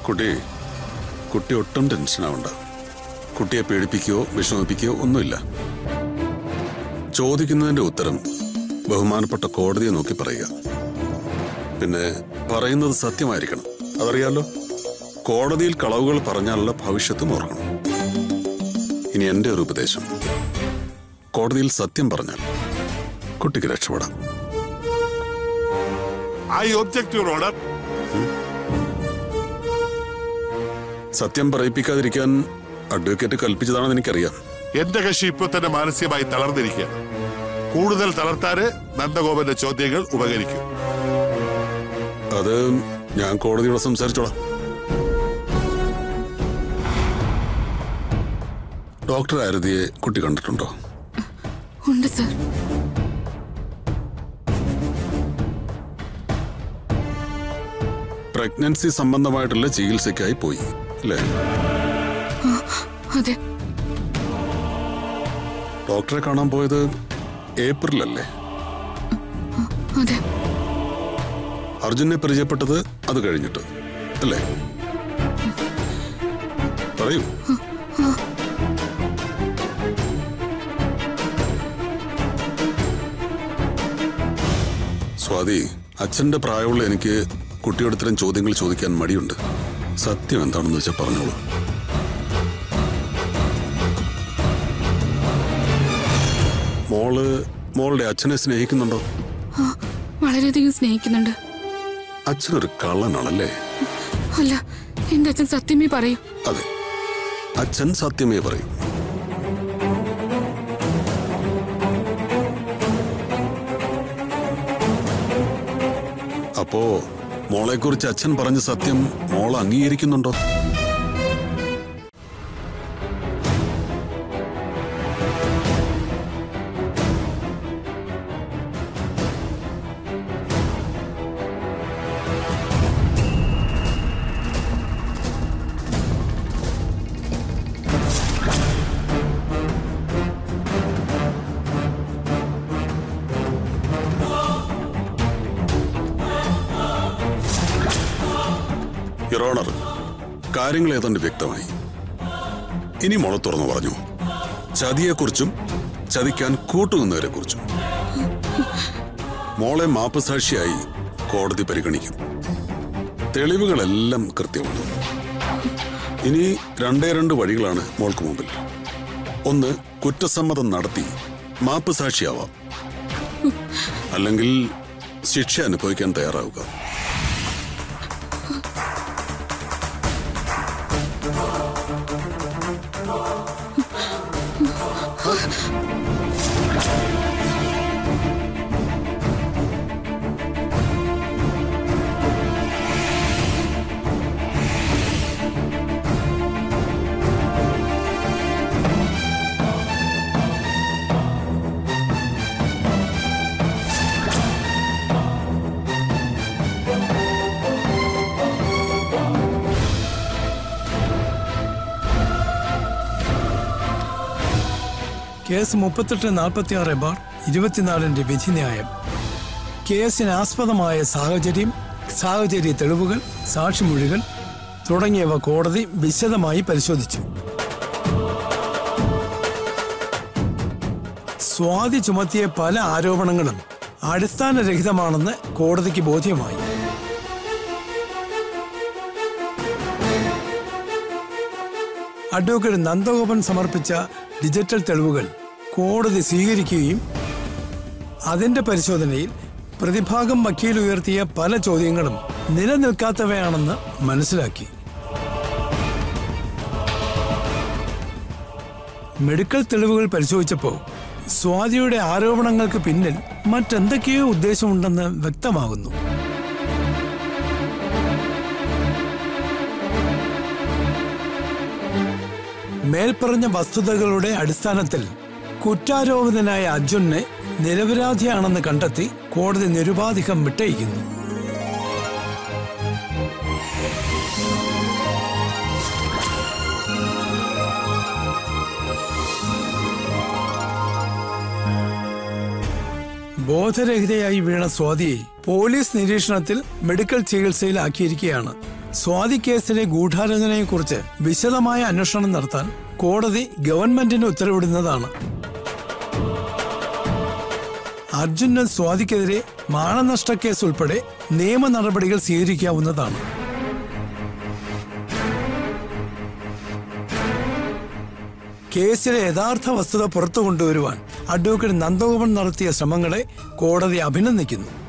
കുട്ടി കുട്ടി ഒട്ടും ടെൻഷനാവണ്ട കുട്ടിയെ പേടിപ്പിക്കുകയോ വിഷമിപ്പിക്കുകയോ ഒന്നുമില്ല ചോദിക്കുന്നതിന്റെ ഉത്തരം ബഹുമാനപ്പെട്ട കോടതിയെ നോക്കി പറയുക പിന്നെ പറയുന്നത് സത്യമായിരിക്കണം അതറിയാലോ കോടതിയിൽ കളവുകൾ പറഞ്ഞാലുള്ള ഭവിഷ്യത്തും ഓർക്കണം ഇനി എന്റെ ഒരു ഉപദേശം കോടതിയിൽ സത്യം പറഞ്ഞാൽ കുട്ടിക്ക് രക്ഷപ്പെടാം ഐ ഒബ്ജക്ട് യുവർ ഓർഡർ സത്യം പറയിപ്പിക്കാതിരിക്കാൻ അഡ്വക്കേറ്റ് കൽപ്പിച്ചതാണെന്ന് എനിക്കറിയാം എന്റെ കക്ഷി ഇപ്പൊ തന്നെ മാനസികമായി തളർന്നിരിക്കുകയാണ് കൂടുതൽ തളർത്താന് നന്ദഗോപന്റെ ചോദ്യങ്ങൾ ഉപകരിക്കും അത് ഞാൻ കോടതിയോട് സംസാരിച്ചോളാം ഡോക്ടർ ആരതിയെ കുട്ടി കണ്ടിട്ടുണ്ടോ ഉണ്ട് സർ പ്രഗ്നൻസി സംബന്ധമായിട്ടുള്ള ചികിത്സയ്ക്കായി പോയി അല്ലേ അതെ ഡോക്ടറെ കാണാൻ പോയത് ഏപ്രിലല്ലേ അതെ അർജുനെ പരിചയപ്പെട്ടത് അത് കഴിഞ്ഞിട്ട് അല്ലേ പറയൂ സ്വാതി അച്ഛന്റെ പ്രായമുള്ള എനിക്ക് കുട്ടിയോട് ഇത്തരം ചോദ്യങ്ങൾ ചോദിക്കാൻ മടിയുണ്ട് സത്യം എന്താണെന്ന് വെച്ചാൽ പറഞ്ഞോളൂ മോള് മോളുടെ അച്ഛനെ സ്നേഹിക്കുന്നുണ്ടോ ആ, വളരെയധികം സ്നേഹിക്കുന്നുണ്ട് അച്ഛനൊരു കള്ളനാണല്ലേ അല്ല എന്റെ അച്ഛൻ സത്യമേ പറയൂ അതെ അച്ഛൻ സത്യമേ പറയൂ അപ്പോ മോളെക്കുറിച്ച് അച്ഛൻ പറഞ്ഞ സത്യം മോൾ അംഗീകരിക്കുന്നുണ്ടോ യുറോണർ കാര്യങ്ങൾ ഏതാണ്ട് വ്യക്തമായി ഇനി മോളെ തുറന്നു പറഞ്ഞു ചതിയെക്കുറിച്ചും ചതിക്കാൻ കൂട്ടുനിന്നവരെ കുറിച്ചും മോളെ മാപ്പസാക്ഷിയായി കോടതി പരിഗണിക്കും തെളിവുകളെല്ലാം കൃത്യമാണ് ഇനി രണ്ടേ രണ്ട് വഴികളാണ് മോൾക്ക് മുമ്പിൽ ഒന്ന് കുറ്റസമ്മതം നടത്തി മാപ്പ് സാക്ഷിയാവാം അല്ലെങ്കിൽ ശിക്ഷ അനുഭവിക്കാൻ തയ്യാറാവുക കേസ് മുപ്പത്തെട്ട് നാൽപ്പത്തി ആറ് ബാർ ഇരുപത്തിനാലിന്റെ വിധിന്യായം കേസിന് ആസ്പദമായ സാഹചര്യം സാഹചര്യ തെളിവുകൾ സാക്ഷിമൊഴികൾ തുടങ്ങിയവ കോടതി വിശദമായി പരിശോധിച്ചു സ്വാതി ചുമത്തിയ പല ആരോപണങ്ങളും അടിസ്ഥാനരഹിതമാണെന്ന് കോടതിക്ക് ബോധ്യമായി അഡ്വക്കേറ്റ് നന്ദഗോപൻ സമർപ്പിച്ച ഡിജിറ്റൽ തെളിവുകൾ കോടതി സ്വീകരിക്കുകയും അതിന്റെ പരിശോധനയിൽ പ്രതിഭാഗം വക്കീൽ ഉയർത്തിയ പല ചോദ്യങ്ങളും നിലനിൽക്കാത്തവയാണെന്ന് മനസ്സിലാക്കി മെഡിക്കൽ തെളിവുകൾ പരിശോധിച്ചപ്പോൾ സ്വാതിയുടെ ആരോപണങ്ങൾക്ക് പിന്നിൽ മറ്റെന്തൊക്കെയോ ഉദ്ദേശമുണ്ടെന്ന് വ്യക്തമാകുന്നു മേൽപ്പറഞ്ഞ വസ്തുതകളുടെ അടിസ്ഥാനത്തിൽ കുറ്റാരോപിതനായ അർജുനെ നിരപരാധിയാണെന്ന് കണ്ടെത്തി കോടതി നിരുപാധികം വിട്ടയിക്കുന്നു ബോധരഹിതയായി വീണ സ്വാതിയെ പോലീസ് നിരീക്ഷണത്തിൽ മെഡിക്കൽ ചികിത്സയിലാക്കിയിരിക്കുകയാണ് സ്വാതി കേസിലെ ഗൂഢാലോചനയെക്കുറിച്ച് വിശദമായ അന്വേഷണം നടത്താൻ കോടതി ഗവൺമെന്റിന് ഉത്തരവിടുന്നതാണ് അർജുന് സ്വാതിക്കെതിരെ മാനനഷ്ട കേസ് ഉൾപ്പെടെ നിയമ നടപടികൾ സ്വീകരിക്കാവുന്നതാണ് കേസിലെ യഥാർത്ഥ വസ്തുത പുറത്തു കൊണ്ടുവരുവാൻ അഡ്വക്കേറ്റ് നന്ദഗോപൻ നടത്തിയ ശ്രമങ്ങളെ കോടതി അഭിനന്ദിക്കുന്നു